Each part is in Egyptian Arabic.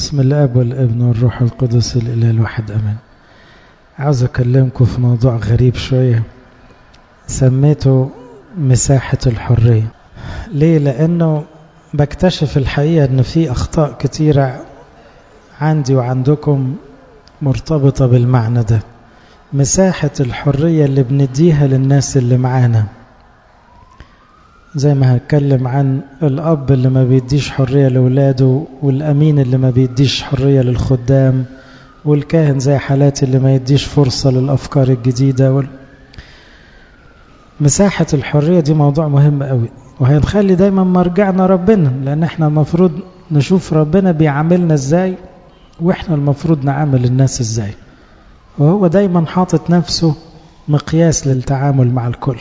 بسم الاب والابن والروح القدس الاله الواحد امين عاوز اكلمكم في موضوع غريب شويه سميته مساحه الحريه ليه لانه بكتشف الحقيقه ان في اخطاء كتيره عندي وعندكم مرتبطه بالمعنى ده مساحه الحريه اللي بنديها للناس اللي معانا زي ما هتكلم عن الأب اللي ما بيديش حرية لولاده والأمين اللي ما بيديش حرية للخدام والكاهن زي حالاتي اللي ما يديش فرصة للأفكار الجديدة وال... مساحة الحرية دي موضوع مهم قوي وهنخلي دايما مرجعنا ربنا لأن احنا المفروض نشوف ربنا بيعاملنا ازاي واحنا المفروض نعامل الناس ازاي وهو دايما حاطط نفسه مقياس للتعامل مع الكل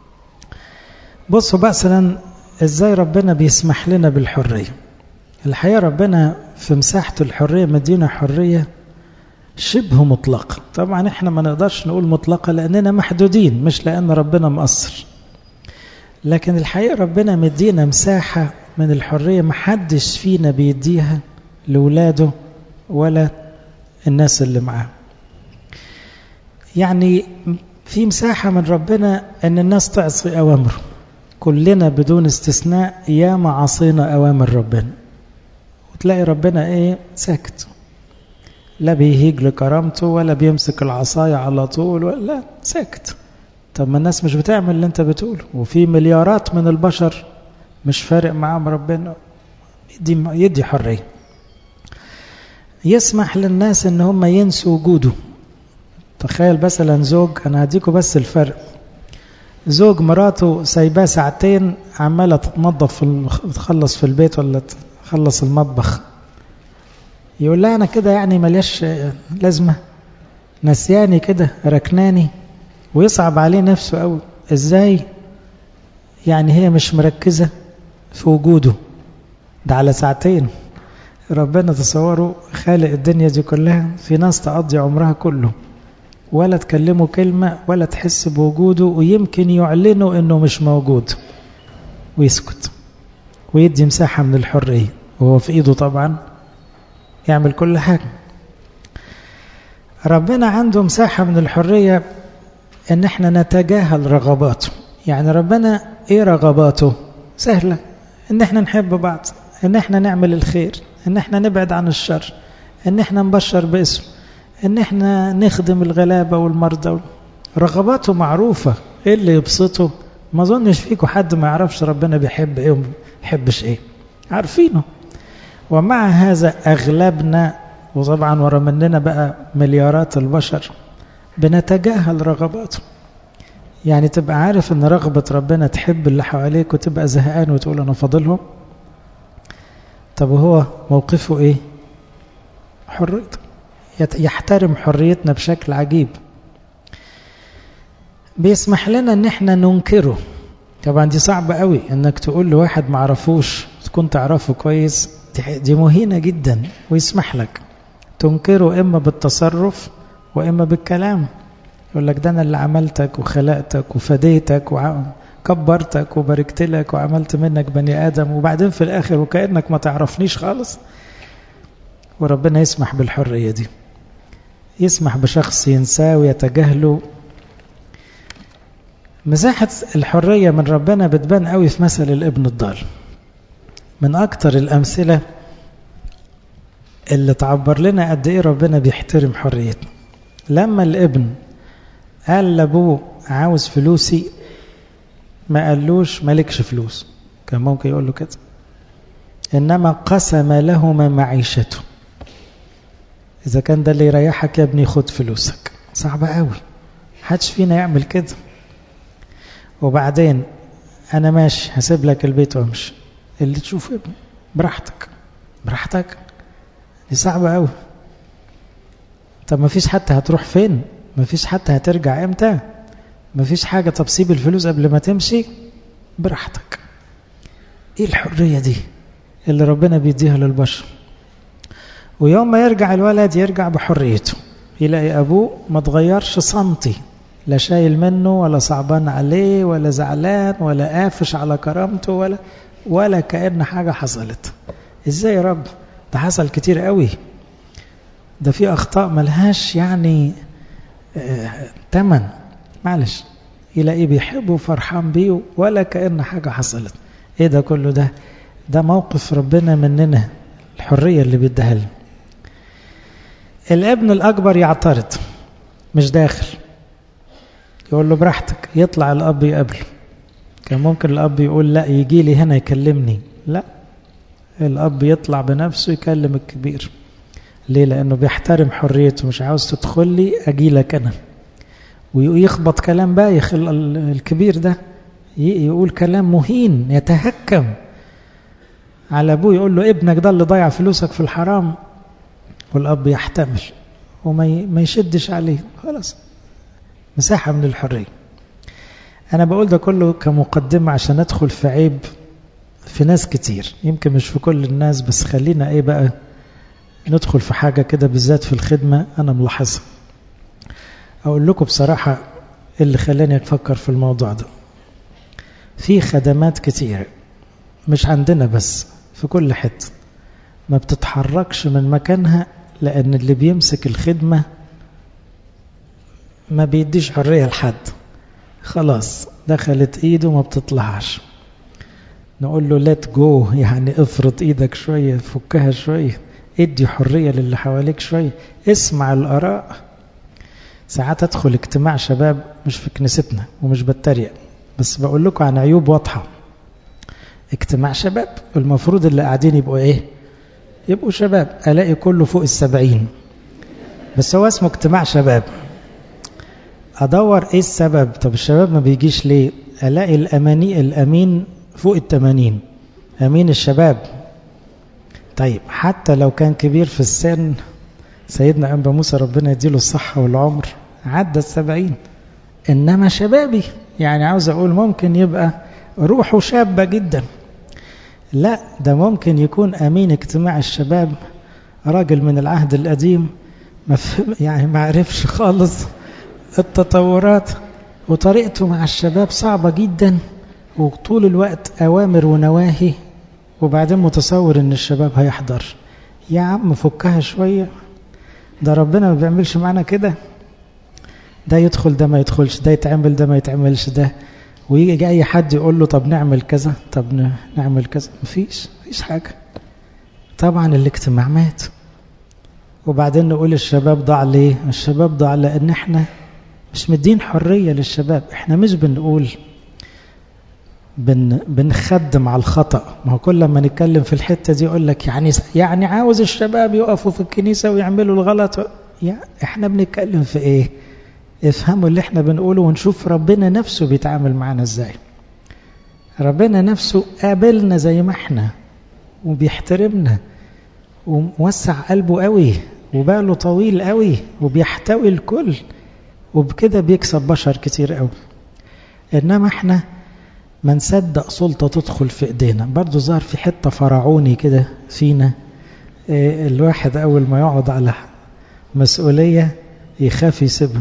بصوا مثلا ازاي ربنا بيسمح لنا بالحرية الحقيقة ربنا في مساحة الحرية مدينا حرية شبه مطلقة طبعا احنا ما نقدرش نقول مطلقة لأننا محدودين مش لأن ربنا مقصر لكن الحقيقة ربنا مدينا مساحة من الحرية محدش فينا بيديها لولاده ولا الناس اللي معاه يعني في مساحة من ربنا أن الناس تعصي أوامره كلنا بدون استثناء ياما عصينا أوامر ربنا وتلاقي ربنا إيه ساكت لا بيهيج لكرامته ولا بيمسك العصاية على طول ولا ساكت طب ما الناس مش بتعمل اللي انت بتقوله وفي مليارات من البشر مش فارق معاهم ربنا يدي, يدي حرية يسمح للناس ان هم ينسوا وجوده تخيل مثلا زوج انا هديكوا بس الفرق زوج مراته سايباه ساعتين عمالة تنظف تخلص في البيت ولا تخلص المطبخ يقول لها أنا كده يعني ملياش لازمة نسياني كده ركناني ويصعب عليه نفسه قوي ازاي يعني هي مش مركزة في وجوده ده على ساعتين ربنا تصوروا خالق الدنيا دي كلها في ناس تقضي عمرها كله ولا تكلمه كلمة ولا تحس بوجوده ويمكن يعلنوا انه مش موجود ويسكت ويدي مساحة من الحرية وهو في ايده طبعا يعمل كل حاجة ربنا عنده مساحة من الحرية ان احنا نتجاهل رغباته يعني ربنا ايه رغباته سهلة ان احنا نحب بعض ان احنا نعمل الخير ان احنا نبعد عن الشر ان احنا نبشر باسمه ان احنا نخدم الغلابة والمرضى رغباته معروفة ايه اللي يبسطه ما اظنش فيكم حد ما يعرفش ربنا بيحب ايه وما بيحبش ايه عارفينه ومع هذا اغلبنا وطبعا ورا مننا بقى مليارات البشر بنتجاهل رغباته يعني تبقى عارف ان رغبة ربنا تحب اللي حواليك وتبقى زهقان وتقول انا فاضلهم طب وهو موقفه ايه حريته يحترم حريتنا بشكل عجيب بيسمح لنا ان احنا ننكره طبعا دي صعبة قوي انك تقول لواحد معرفوش تكون تعرفه كويس دي مهينة جدا ويسمح لك تنكره اما بالتصرف واما بالكلام يقول لك ده انا اللي عملتك وخلقتك وفديتك وكبرتك وباركت لك وعملت منك بني ادم وبعدين في الاخر وكانك ما تعرفنيش خالص وربنا يسمح بالحرية دي يسمح بشخص ينساه ويتجاهله مساحة الحرية من ربنا بتبان قوي في مثل الابن الضال من أكتر الأمثلة اللي تعبر لنا قد إيه ربنا بيحترم حريتنا لما الابن قال لأبوه عاوز فلوسي ما قالوش مالكش فلوس كان ممكن يقول له كده إنما قسم لهما معيشته إذا كان ده اللي يريحك يا ابني خد فلوسك صعبة قوي حدش فينا يعمل كده وبعدين أنا ماشي هسيب لك البيت وامشي اللي تشوفه ابني براحتك براحتك دي صعبة قوي طب ما فيش حتى هتروح فين ما فيش حتى هترجع امتى ما فيش حاجة طب سيب الفلوس قبل ما تمشي براحتك ايه الحرية دي اللي ربنا بيديها للبشر ويوم ما يرجع الولد يرجع بحريته يلاقي أبوه ما تغيرش سنتي لا شايل منه ولا صعبان عليه ولا زعلان ولا قافش على كرامته ولا ولا كأن حاجة حصلت ازاي يا رب ده حصل كتير قوي ده في أخطاء ملهاش يعني آه تمن معلش يلاقيه بيحبه وفرحان بيه ولا كأن حاجة حصلت ايه ده كله ده ده موقف ربنا مننا الحرية اللي بيديها لنا الابن الأكبر يعترض مش داخل يقول له براحتك يطلع الأب يقابله كان ممكن الأب يقول لا يجي لي هنا يكلمني لا الأب يطلع بنفسه يكلم الكبير ليه لأنه بيحترم حريته مش عاوز تدخل لي أجي لك أنا ويخبط كلام بايخ الكبير ده يقول كلام مهين يتهكم على أبوه يقول له ابنك ده اللي ضيع فلوسك في الحرام والأب يحتمل وما يشدش عليه خلاص مساحة من الحرية أنا بقول ده كله كمقدمة عشان أدخل في عيب في ناس كتير يمكن مش في كل الناس بس خلينا إيه بقى ندخل في حاجة كده بالذات في الخدمة أنا ملاحظها أقول لكم بصراحة اللي خلاني أفكر في الموضوع ده في خدمات كتير مش عندنا بس في كل حتة ما بتتحركش من مكانها لأن اللي بيمسك الخدمة ما بيديش حرية لحد خلاص دخلت ايده ما بتطلعش نقول له let go يعني افرط ايدك شوية فكها شوية ادي حرية للي حواليك شوية اسمع الآراء ساعات ادخل اجتماع شباب مش في كنيستنا ومش بتريق بس بقول لكم عن عيوب واضحة اجتماع شباب المفروض اللي قاعدين يبقوا ايه يبقوا شباب الاقي كله فوق السبعين بس هو اسمه اجتماع شباب ادور ايه السبب طب الشباب ما بيجيش ليه الاقي الاماني الامين فوق التمانين امين الشباب طيب حتى لو كان كبير في السن سيدنا أنبا موسى ربنا يديله الصحة والعمر عدى السبعين إنما شبابي يعني عاوز أقول ممكن يبقى روحه شابة جدا لا ده ممكن يكون أمين اجتماع الشباب راجل من العهد القديم ما يعني ما عرفش خالص التطورات وطريقته مع الشباب صعبة جدا وطول الوقت أوامر ونواهي وبعدين متصور ان الشباب هيحضر يا عم فكها شوية ده ربنا ما بيعملش معنا كده ده يدخل ده ما يدخلش ده يتعمل ده ما يتعملش ده ويجي اي حد يقول له طب نعمل كذا طب نعمل كذا مفيش مفيش حاجة طبعا الاجتماع مات وبعدين نقول الشباب ضاع ليه الشباب ضاع لان احنا مش مدين حرية للشباب احنا مش بنقول بن بنخدم على الخطأ ما هو كل ما نتكلم في الحتة دي يقول لك يعني يعني عاوز الشباب يقفوا في الكنيسة ويعملوا الغلط يا احنا بنتكلم في ايه افهموا اللي احنا بنقوله ونشوف ربنا نفسه بيتعامل معنا ازاي ربنا نفسه قابلنا زي ما احنا وبيحترمنا وموسع قلبه قوي وباله طويل قوي وبيحتوي الكل وبكده بيكسب بشر كتير قوي انما احنا ما نصدق سلطة تدخل في ايدينا برضو ظهر في حتة فرعوني كده فينا إيه الواحد اول ما يقعد على مسؤولية يخاف يسيبها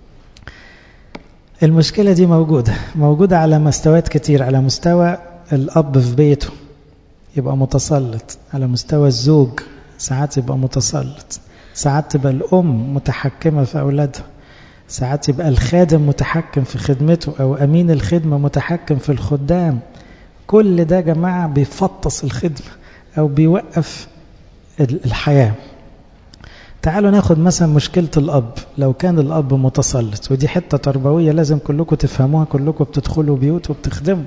المشكلة دي موجودة موجودة على مستويات كتير على مستوى الأب في بيته يبقى متسلط على مستوى الزوج ساعات يبقى متسلط ساعات تبقى الأم متحكمة في أولادها ساعات يبقى الخادم متحكم في خدمته أو أمين الخدمة متحكم في الخدام كل ده جماعة بيفطس الخدمة أو بيوقف الحياة تعالوا ناخد مثلا مشكلة الأب لو كان الأب متسلط ودي حتة تربوية لازم كلكم تفهموها كلكم بتدخلوا بيوت وبتخدموا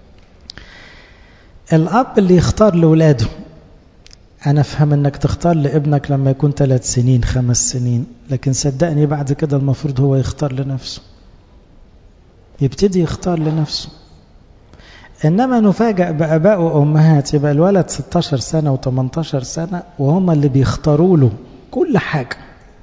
الأب اللي يختار لولاده أنا أفهم أنك تختار لابنك لما يكون ثلاث سنين خمس سنين لكن صدقني بعد كده المفروض هو يختار لنفسه يبتدي يختار لنفسه إنما نفاجأ بأباء وأمهات يبقى الولد 16 سنة و18 سنة وهم اللي بيختاروا له كل حاجة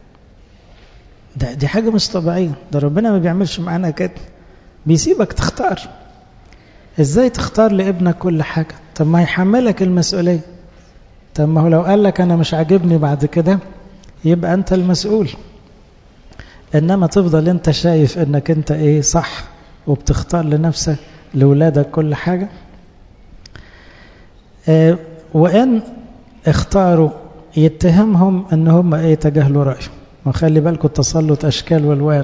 ده دي حاجة مش طبيعية ده ربنا ما بيعملش معانا كده بيسيبك تختار ازاي تختار لابنك كل حاجة طب ما يحملك المسؤولية طب ما هو لو قال لك انا مش عاجبني بعد كده يبقى انت المسؤول انما تفضل انت شايف انك انت ايه صح وبتختار لنفسك لولادك كل حاجة اه وان اختاروا يتهمهم ان هم ايه تجاهلوا رأيه وخلي بالكم التسلط اشكال والوان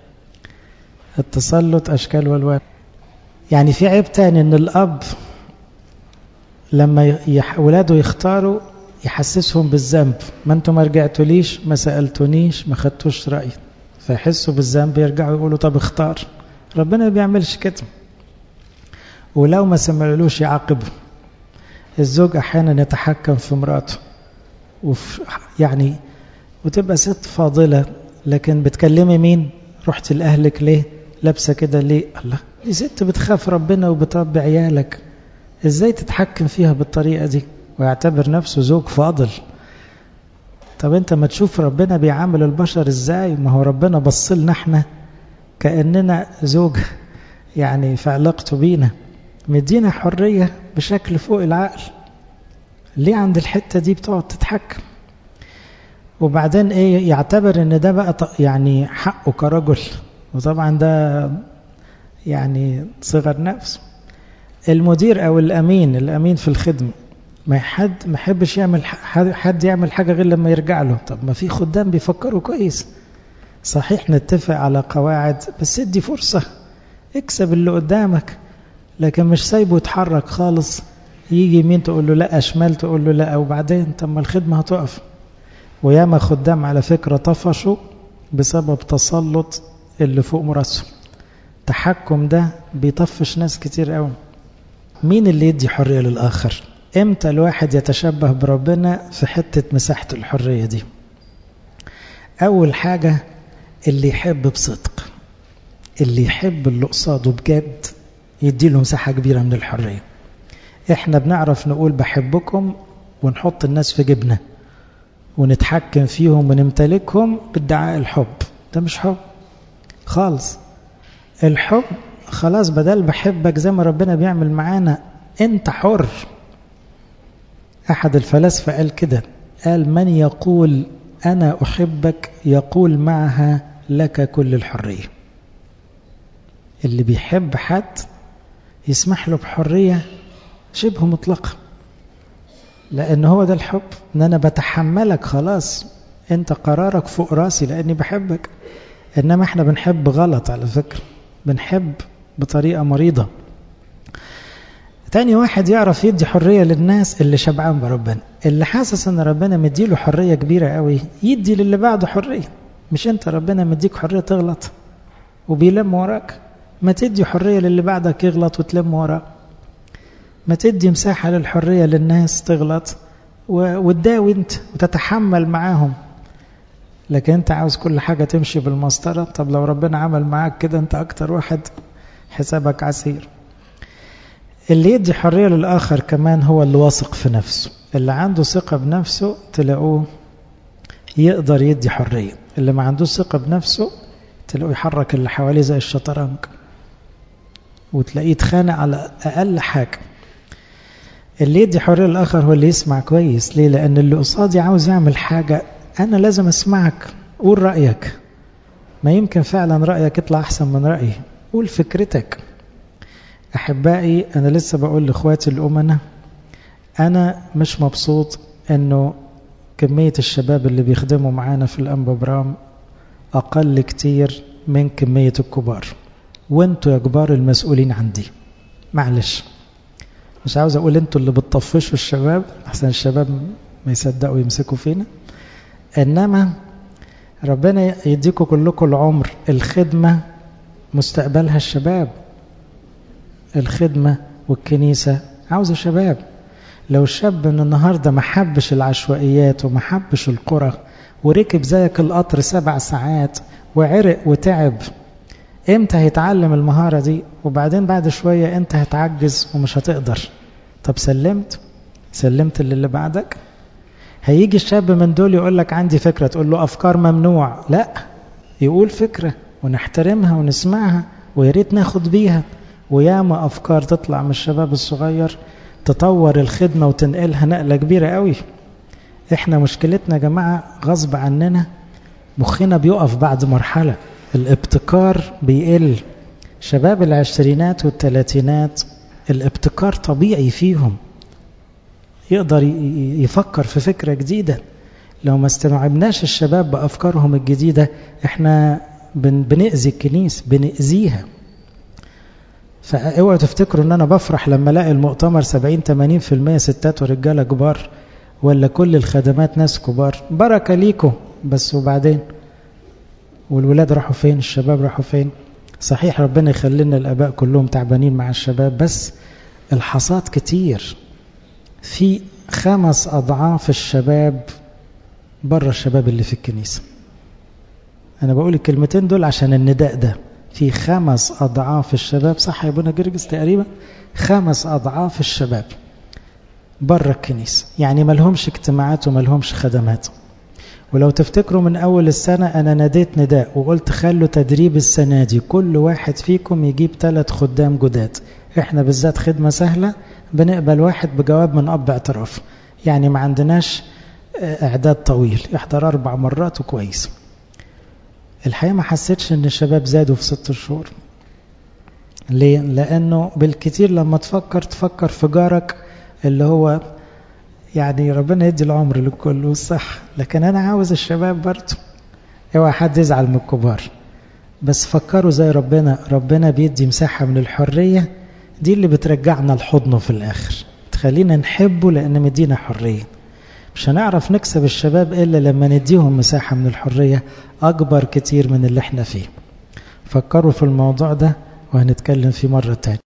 التسلط اشكال والوان يعني في عيب تاني ان الاب لما يح... ولاده يختاروا يحسسهم بالذنب ما انتم ما رجعتوليش ما سألتونيش ما خدتوش رأيي فيحسوا بالذنب يرجعوا يقولوا طب اختار ربنا ما بيعملش كده ولو ما سمعلوش يعاقبه الزوج احيانا يتحكم في مراته وفي يعني وتبقى ست فاضلة لكن بتكلمي مين رحت لأهلك ليه لابسة كده ليه الله دي ست بتخاف ربنا وبتربي عيالك ازاي تتحكم فيها بالطريقة دي ويعتبر نفسه زوج فاضل طب انت ما تشوف ربنا بيعامل البشر ازاي ما هو ربنا بص لنا احنا كأننا زوج يعني في علاقته بينا مدينا حرية بشكل فوق العقل ليه عند الحتة دي بتقعد تتحكم وبعدين ايه يعتبر ان ده بقى يعني حقه كرجل وطبعا ده يعني صغر نفسه المدير او الامين الامين في الخدمه ما حد ما يحبش يعمل حد يعمل حاجه غير لما يرجع له طب ما في خدام بيفكروا كويس صحيح نتفق على قواعد بس ادي فرصه اكسب اللي قدامك لكن مش سايبه يتحرك خالص يجي يمين تقول له لا شمال تقول له لا وبعدين طب ما الخدمه هتقف وياما خدام على فكره طفشوا بسبب تسلط اللي فوق مراسهم التحكم ده بيطفش ناس كتير قوي مين اللي يدي حريه للاخر امتى الواحد يتشبه بربنا في حته مساحه الحريه دي اول حاجه اللي يحب بصدق اللي يحب اللي قصاده بجد يديله مساحه كبيره من الحريه احنا بنعرف نقول بحبكم ونحط الناس في جبنا ونتحكم فيهم ونمتلكهم بادعاء الحب ده مش حب خالص الحب خلاص بدل بحبك زي ما ربنا بيعمل معانا انت حر احد الفلاسفه قال كده قال من يقول انا احبك يقول معها لك كل الحريه اللي بيحب حد يسمح له بحريه شبه مطلقه لان هو ده الحب ان انا بتحملك خلاص انت قرارك فوق راسي لاني بحبك انما احنا بنحب غلط على فكره بنحب بطريقه مريضه تاني واحد يعرف يدي حريه للناس اللي شبعان بربنا اللي حاسس ان ربنا مديله حريه كبيره قوي يدي للي بعده حريه مش انت ربنا مديك حريه تغلط وبيلم وراك ما تدي حريه للي بعدك يغلط وتلم وراه ما تدي مساحه للحريه للناس تغلط وتداوي انت وتتحمل معاهم لكن انت عاوز كل حاجة تمشي بالمسطرة طب لو ربنا عمل معاك كده انت اكتر واحد حسابك عسير اللي يدي حرية للآخر كمان هو اللي واثق في نفسه اللي عنده ثقة بنفسه تلاقوه يقدر يدي حرية اللي ما عندوش ثقة بنفسه تلاقوه يحرك اللي حواليه زي الشطرنج وتلاقيه يتخانق على أقل حاجة اللي يدي حرية للآخر هو اللي يسمع كويس ليه لأن اللي قصادي عاوز يعمل حاجة أنا لازم أسمعك قول رأيك ما يمكن فعلا رأيك يطلع أحسن من رأيي قول فكرتك أحبائي أنا لسه بقول لإخواتي الأمنة أنا مش مبسوط أنه كمية الشباب اللي بيخدموا معانا في الأنبا برام أقل كتير من كمية الكبار وانتوا يا كبار المسؤولين عندي معلش مش عاوز أقول انتوا اللي بتطفشوا الشباب أحسن الشباب ما يصدقوا يمسكوا فينا إنما ربنا يديكم كلكم العمر الخدمة مستقبلها الشباب الخدمة والكنيسة عاوزة شباب لو الشاب من النهاردة ما حبش العشوائيات وما حبش القرى وركب زيك القطر سبع ساعات وعرق وتعب امتى هيتعلم المهارة دي وبعدين بعد شوية انت هتعجز ومش هتقدر طب سلمت سلمت اللي بعدك هيجي الشاب من دول يقول لك عندي فكرة تقول له أفكار ممنوع لا يقول فكرة ونحترمها ونسمعها وياريت ناخد بيها وياما أفكار تطلع من الشباب الصغير تطور الخدمة وتنقلها نقلة كبيرة قوي احنا مشكلتنا يا جماعة غصب عننا مخنا بيقف بعد مرحلة الابتكار بيقل شباب العشرينات والثلاثينات الابتكار طبيعي فيهم يقدر يفكر في فكرة جديدة لو ما استوعبناش الشباب بأفكارهم الجديدة احنا بنأذي الكنيس بنأذيها فاوعوا تفتكروا ان انا بفرح لما الاقي المؤتمر 70 80% ستات ورجاله كبار ولا كل الخدمات ناس كبار بركه ليكم بس وبعدين والولاد راحوا فين الشباب راحوا فين صحيح ربنا يخلي لنا الاباء كلهم تعبانين مع الشباب بس الحصاد كتير في خمس اضعاف الشباب بره الشباب اللي في الكنيسه انا بقول الكلمتين دول عشان النداء ده في خمس أضعاف الشباب صح يا ابونا جرجس تقريبا خمس أضعاف الشباب بره الكنيسة يعني ما لهمش اجتماعات وما لهمش خدمات ولو تفتكروا من أول السنة أنا ناديت نداء وقلت خلوا تدريب السنة دي كل واحد فيكم يجيب ثلاث خدام جداد احنا بالذات خدمة سهلة بنقبل واحد بجواب من أب اعتراف يعني ما عندناش إعداد طويل يحضر أربع مرات وكويس الحقيقة ما حسيتش ان الشباب زادوا في ست شهور ليه؟ لانه بالكتير لما تفكر تفكر في جارك اللي هو يعني ربنا يدي العمر للكل والصح لكن انا عاوز الشباب برضه اوعى حد يزعل من الكبار بس فكروا زي ربنا ربنا بيدي مساحة من الحرية دي اللي بترجعنا لحضنه في الاخر تخلينا نحبه لان مدينا حريه مش هنعرف نكسب الشباب إلا لما نديهم مساحة من الحرية أكبر كتير من اللي احنا فيه فكروا في الموضوع ده وهنتكلم فيه مرة تانية